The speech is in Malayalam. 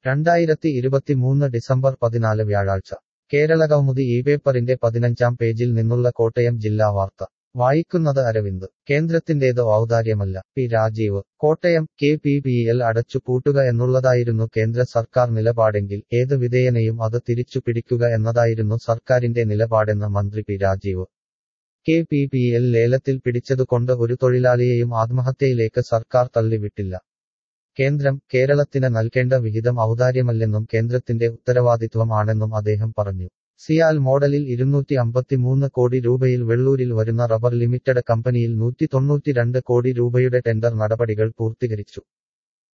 രണ്ടായിരത്തി ഇരുപത്തിമൂന്ന് ഡിസംബർ പതിനാല് വ്യാഴാഴ്ച കേരളകൗമുദി ഈ പേപ്പറിന്റെ പതിനഞ്ചാം പേജിൽ നിന്നുള്ള കോട്ടയം ജില്ലാ വാർത്ത വായിക്കുന്നത് അരവിന്ദ് കേന്ദ്രത്തിന്റേത് ഔദാര്യമല്ല P Rajeev Kottayam K P P L അടച്ചു പൂട്ടുക എന്നുള്ളതായിരുന്നു കേന്ദ്ര സർക്കാർ നിലപാടെങ്കിൽ ഏത് വിധേയനെയും അത് തിരിച്ചു പിടിക്കുക എന്നതായിരുന്നു സർക്കാരിന്റെ നിലപാടെന്ന് മന്ത്രി P Rajeev K P P L ലേലത്തിൽ പിടിച്ചതുകൊണ്ട് ഒരു തൊഴിലാളിയെയും ആത്മഹത്യയിലേക്ക് സർക്കാർ തള്ളിവിട്ടില്ല കേന്ദ്രം കേരളത്തിന് നൽകേണ്ട വിഹിതം ഔദാര്യമല്ലെന്നും കേന്ദ്രത്തിന്റെ ഉത്തരവാദിത്വം ആണെന്നും അദ്ദേഹം പറഞ്ഞു സിയാൽ മോഡലിൽ ഇരുന്നൂറ്റി അമ്പത്തിമൂന്ന് കോടി രൂപയിൽ വെള്ളൂരിൽ വരുന്ന റബ്ബർ ലിമിറ്റഡ് കമ്പനിയിൽ നൂറ്റി തൊണ്ണൂറ്റിരണ്ട് കോടി രൂപയുടെ ടെൻഡർ നടപടികൾ പൂർത്തീകരിച്ചു